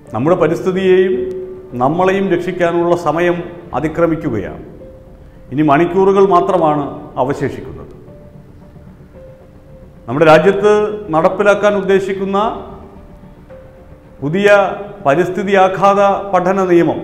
നമ്മുടെ പരിസ്ഥിതിയെയും നമ്മളെയും രക്ഷിക്കാനുള്ള സമയം അതിക്രമിക്കുകയാണ് ഇനി മണിക്കൂറുകൾ മാത്രമാണ് അവശേഷിക്കുന്നത് നമ്മുടെ രാജ്യത്ത് നടപ്പിലാക്കാൻ ഉദ്ദേശിക്കുന്ന പുതിയ പരിസ്ഥിതി ആഘാത പഠന നിയമം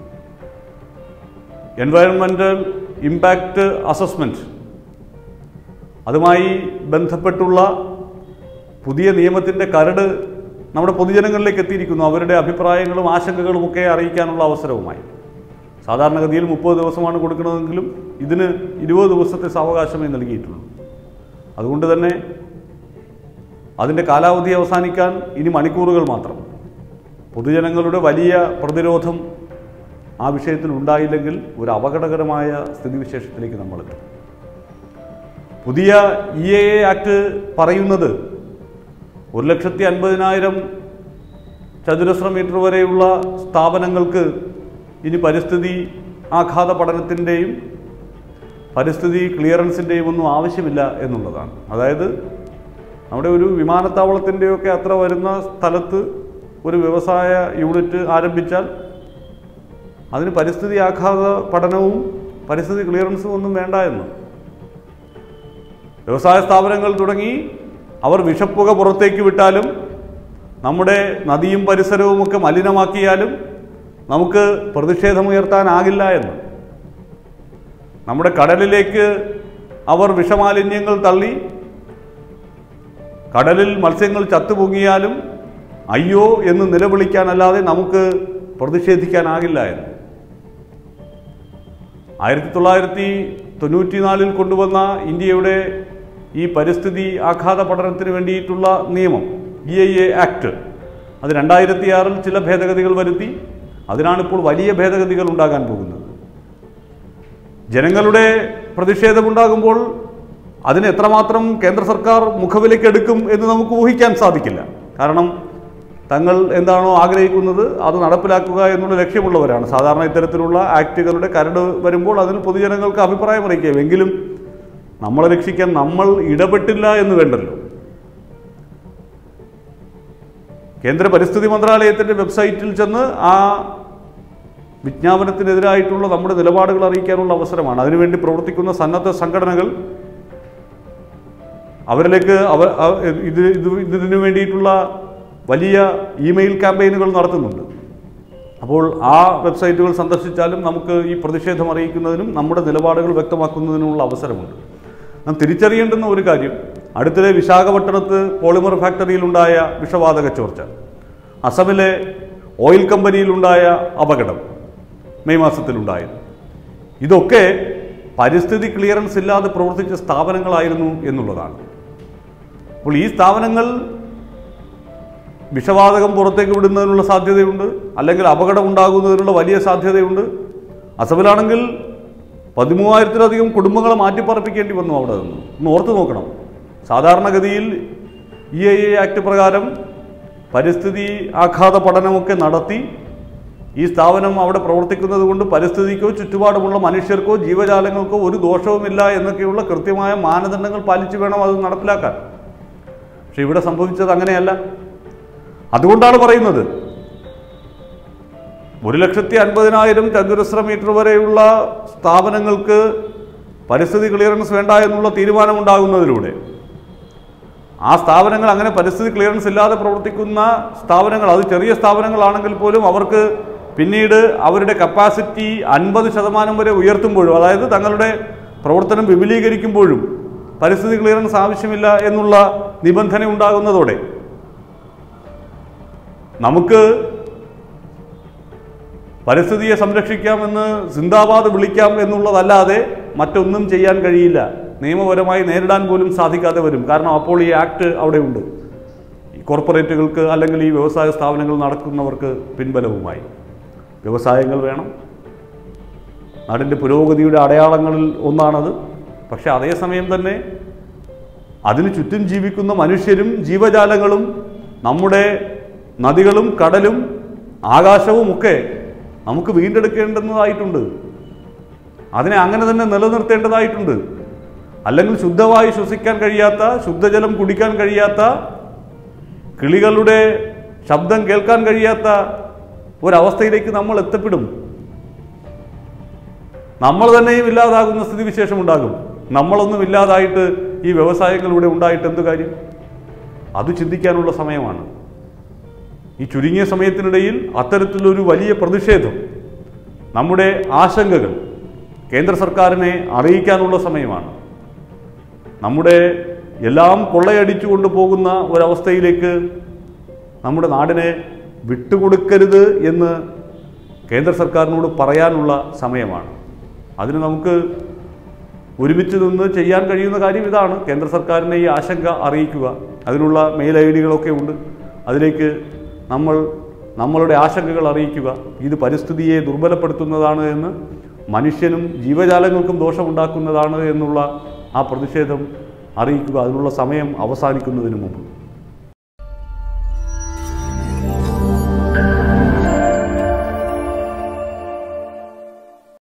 എൻവയറൺമെൻ്റൽ ഇമ്പാക്റ്റ് അസസ്മെൻറ്റ് അതുമായി ബന്ധപ്പെട്ടുള്ള പുതിയ നിയമത്തിൻ്റെ കരട് നമ്മുടെ പൊതുജനങ്ങളിലേക്ക് എത്തിയിരിക്കുന്നു അവരുടെ അഭിപ്രായങ്ങളും ആശങ്കകളും ഒക്കെ അറിയിക്കാനുള്ള അവസരവുമായി സാധാരണഗതിയിൽ മുപ്പത് ദിവസമാണ് കൊടുക്കുന്നതെങ്കിലും ഇതിന് ഇരുപത് ദിവസത്തെ സാവകാശമേ നൽകിയിട്ടുള്ളൂ അതുകൊണ്ട് തന്നെ അതിൻ്റെ കാലാവധി അവസാനിക്കാൻ ഇനി മണിക്കൂറുകൾ മാത്രം പൊതുജനങ്ങളുടെ വലിയ പ്രതിരോധം ആ വിഷയത്തിൽ ഉണ്ടായില്ലെങ്കിൽ ഒരു അപകടകരമായ സ്ഥിതിവിശേഷത്തിലേക്ക് നമ്മളെത്തും പുതിയ ഇ എ ആക്ട് പറയുന്നത് ഒരു ലക്ഷത്തി അൻപതിനായിരം ചതുരശ്ര മീറ്റർ വരെയുള്ള സ്ഥാപനങ്ങൾക്ക് ഇനി പരിസ്ഥിതി ആഘാത പഠനത്തിൻ്റെയും പരിസ്ഥിതി ക്ലിയറൻസിൻ്റെയും ഒന്നും ആവശ്യമില്ല എന്നുള്ളതാണ് അതായത് നമ്മുടെ ഒരു വിമാനത്താവളത്തിൻ്റെയൊക്കെ അത്ര വരുന്ന സ്ഥലത്ത് ഒരു വ്യവസായ യൂണിറ്റ് ആരംഭിച്ചാൽ അതിന് പരിസ്ഥിതി ആഘാത പഠനവും പരിസ്ഥിതി ക്ലിയറൻസും ഒന്നും വേണ്ട എന്ന് വ്യവസായ സ്ഥാപനങ്ങൾ തുടങ്ങി അവർ വിഷപ്പുക പുറത്തേക്ക് വിട്ടാലും നമ്മുടെ നദിയും പരിസരവും ഒക്കെ മലിനമാക്കിയാലും നമുക്ക് പ്രതിഷേധമുയർത്താനാകില്ല എന്ന് നമ്മുടെ കടലിലേക്ക് അവർ വിഷമാലിന്യങ്ങൾ തള്ളി കടലിൽ മത്സ്യങ്ങൾ ചത്തുപൊങ്ങിയാലും അയ്യോ എന്ന് നിലവിളിക്കാനല്ലാതെ നമുക്ക് പ്രതിഷേധിക്കാനാകില്ല എന്ന് ആയിരത്തി തൊള്ളായിരത്തി തൊണ്ണൂറ്റിനാലിൽ കൊണ്ടുവന്ന ഇന്ത്യയുടെ ഈ പരിസ്ഥിതി ആഘാത പഠനത്തിന് വേണ്ടിയിട്ടുള്ള നിയമം ഇ ഐ എ ആക്ട് അത് രണ്ടായിരത്തി ആറിൽ ചില ഭേദഗതികൾ വരുത്തി അതിനാണിപ്പോൾ വലിയ ഭേദഗതികൾ ഉണ്ടാകാൻ പോകുന്നത് ജനങ്ങളുടെ പ്രതിഷേധമുണ്ടാകുമ്പോൾ അതിന് എത്രമാത്രം കേന്ദ്ര സർക്കാർ മുഖവിലക്കെടുക്കും എന്ന് നമുക്ക് ഊഹിക്കാൻ സാധിക്കില്ല കാരണം തങ്ങൾ എന്താണോ ആഗ്രഹിക്കുന്നത് അത് നടപ്പിലാക്കുക എന്നുള്ള ലക്ഷ്യമുള്ളവരാണ് സാധാരണ ഇത്തരത്തിലുള്ള ആക്ടുകളുടെ കരട് വരുമ്പോൾ അതിൽ പൊതുജനങ്ങൾക്ക് അഭിപ്രായം അറിയിക്കാം എങ്കിലും നമ്മളെ രക്ഷിക്കാൻ നമ്മൾ ഇടപെട്ടില്ല എന്ന് വേണ്ടല്ലോ കേന്ദ്ര പരിസ്ഥിതി മന്ത്രാലയത്തിൻ്റെ വെബ്സൈറ്റിൽ ചെന്ന് ആ വിജ്ഞാപനത്തിനെതിരായിട്ടുള്ള നമ്മുടെ നിലപാടുകൾ അറിയിക്കാനുള്ള അവസരമാണ് അതിനുവേണ്ടി പ്രവർത്തിക്കുന്ന സന്നദ്ധ സംഘടനകൾ അവരിലേക്ക് അവർ അവ- ഇത് ഇത് ഇതിനു വേണ്ടിയിട്ടുള്ള വലിയ ഇമെയിൽ ക്യാമ്പയിനുകൾ നടത്തുന്നുണ്ട് അപ്പോൾ ആ വെബ്സൈറ്റുകൾ സന്ദർശിച്ചാലും നമുക്ക് ഈ പ്രതിഷേധം അറിയിക്കുന്നതിനും നമ്മുടെ നിലപാടുകൾ വ്യക്തമാക്കുന്നതിനുമുള്ള അവസരമുണ്ട് നാം തിരിച്ചറിയേണ്ടുന്ന ഒരു കാര്യം അടുത്തിടെ വിശാഖപട്ടണത്ത് പോളിമർ ഫാക്ടറിയിലുണ്ടായ വിഷവാതക ചോർച്ച അസമിലെ ഓയിൽ കമ്പനിയിലുണ്ടായ അപകടം മെയ് മാസത്തിലുണ്ടായത് ഇതൊക്കെ പരിസ്ഥിതി ക്ലിയറൻസ് ഇല്ലാതെ പ്രവർത്തിച്ച സ്ഥാപനങ്ങളായിരുന്നു എന്നുള്ളതാണ് അപ്പോൾ ഈ സ്ഥാപനങ്ങൾ വിഷവാതകം പുറത്തേക്ക് വിടുന്നതിനുള്ള സാധ്യതയുണ്ട് അല്ലെങ്കിൽ അപകടം ഉണ്ടാകുന്നതിനുള്ള വലിയ സാധ്യതയുണ്ട് അസമിലാണെങ്കിൽ പതിമൂവായിരത്തിലധികം കുടുംബങ്ങളെ മാറ്റിപ്പാർപ്പിക്കേണ്ടി വന്നു അവിടെ നിന്ന് ഒന്ന് ഓർത്ത് നോക്കണം സാധാരണഗതിയിൽ ഇ ഐ എ ആക്ട് പ്രകാരം പരിസ്ഥിതി ആഘാത പഠനമൊക്കെ നടത്തി ഈ സ്ഥാപനം അവിടെ പ്രവർത്തിക്കുന്നത് കൊണ്ട് പരിസ്ഥിതിക്കോ ചുറ്റുപാടുമുള്ള മനുഷ്യർക്കോ ജീവജാലങ്ങൾക്കോ ഒരു ദോഷവുമില്ല എന്നൊക്കെയുള്ള കൃത്യമായ മാനദണ്ഡങ്ങൾ പാലിച്ചു വേണം അത് നടപ്പിലാക്കാൻ പക്ഷെ ഇവിടെ സംഭവിച്ചത് അങ്ങനെയല്ല അതുകൊണ്ടാണ് പറയുന്നത് ഒരു ലക്ഷത്തി അൻപതിനായിരം ചതുരശ്ര മീറ്റർ വരെയുള്ള സ്ഥാപനങ്ങൾക്ക് പരിസ്ഥിതി ക്ലിയറൻസ് വേണ്ട എന്നുള്ള തീരുമാനമുണ്ടാകുന്നതിലൂടെ ആ സ്ഥാപനങ്ങൾ അങ്ങനെ പരിസ്ഥിതി ക്ലിയറൻസ് ഇല്ലാതെ പ്രവർത്തിക്കുന്ന സ്ഥാപനങ്ങൾ അത് ചെറിയ സ്ഥാപനങ്ങളാണെങ്കിൽ പോലും അവർക്ക് പിന്നീട് അവരുടെ കപ്പാസിറ്റി അൻപത് ശതമാനം വരെ ഉയർത്തുമ്പോഴും അതായത് തങ്ങളുടെ പ്രവർത്തനം വിപുലീകരിക്കുമ്പോഴും പരിസ്ഥിതി ക്ലിയറൻസ് ആവശ്യമില്ല എന്നുള്ള നിബന്ധന ഉണ്ടാകുന്നതോടെ നമുക്ക് പരിസ്ഥിതിയെ സംരക്ഷിക്കാമെന്ന് സിന്ദാബാദ് വിളിക്കാം എന്നുള്ളതല്ലാതെ മറ്റൊന്നും ചെയ്യാൻ കഴിയില്ല നിയമപരമായി നേരിടാൻ പോലും സാധിക്കാതെ വരും കാരണം അപ്പോൾ ഈ ആക്ട് അവിടെ ഉണ്ട് ഈ കോർപ്പറേറ്റുകൾക്ക് അല്ലെങ്കിൽ ഈ വ്യവസായ സ്ഥാപനങ്ങൾ നടക്കുന്നവർക്ക് പിൻബലവുമായി വ്യവസായങ്ങൾ വേണം നാടിൻ്റെ പുരോഗതിയുടെ അടയാളങ്ങളിൽ ഒന്നാണത് പക്ഷെ അതേസമയം തന്നെ അതിന് ചുറ്റും ജീവിക്കുന്ന മനുഷ്യരും ജീവജാലങ്ങളും നമ്മുടെ നദികളും കടലും ആകാശവും ഒക്കെ നമുക്ക് വീണ്ടെടുക്കേണ്ടുന്നതായിട്ടുണ്ട് അതിനെ അങ്ങനെ തന്നെ നിലനിർത്തേണ്ടതായിട്ടുണ്ട് അല്ലെങ്കിൽ ശുദ്ധവായു ശ്വസിക്കാൻ കഴിയാത്ത ശുദ്ധജലം കുടിക്കാൻ കഴിയാത്ത കിളികളുടെ ശബ്ദം കേൾക്കാൻ കഴിയാത്ത ഒരവസ്ഥയിലേക്ക് നമ്മൾ എത്തപ്പെടും നമ്മൾ തന്നെയും ഇല്ലാതാകുന്ന സ്ഥിതിവിശേഷം ഉണ്ടാകും നമ്മളൊന്നും ഇല്ലാതായിട്ട് ഈ വ്യവസായങ്ങളിലൂടെ ഉണ്ടായിട്ട് എന്ത് കാര്യം അത് ചിന്തിക്കാനുള്ള സമയമാണ് ഈ ചുരുങ്ങിയ സമയത്തിനിടയിൽ അത്തരത്തിലൊരു വലിയ പ്രതിഷേധം നമ്മുടെ ആശങ്കകൾ കേന്ദ്ര സർക്കാരിനെ അറിയിക്കാനുള്ള സമയമാണ് നമ്മുടെ എല്ലാം കൊള്ളയടിച്ചു കൊണ്ടുപോകുന്ന ഒരവസ്ഥയിലേക്ക് നമ്മുടെ നാടിനെ വിട്ടുകൊടുക്കരുത് എന്ന് കേന്ദ്ര സർക്കാരിനോട് പറയാനുള്ള സമയമാണ് അതിന് നമുക്ക് ഒരുമിച്ച് നിന്ന് ചെയ്യാൻ കഴിയുന്ന കാര്യം ഇതാണ് കേന്ദ്ര സർക്കാരിനെ ഈ ആശങ്ക അറിയിക്കുക അതിനുള്ള മെയിൽ ഐ ഡികളൊക്കെ ഉണ്ട് അതിലേക്ക് നമ്മൾ നമ്മളുടെ ആശങ്കകൾ അറിയിക്കുക ഇത് പരിസ്ഥിതിയെ ദുർബലപ്പെടുത്തുന്നതാണ് എന്ന് മനുഷ്യനും ജീവജാലങ്ങൾക്കും ദോഷമുണ്ടാക്കുന്നതാണ് എന്നുള്ള ആ പ്രതിഷേധം അറിയിക്കുക അതിനുള്ള സമയം അവസാനിക്കുന്നതിന് മുമ്പ്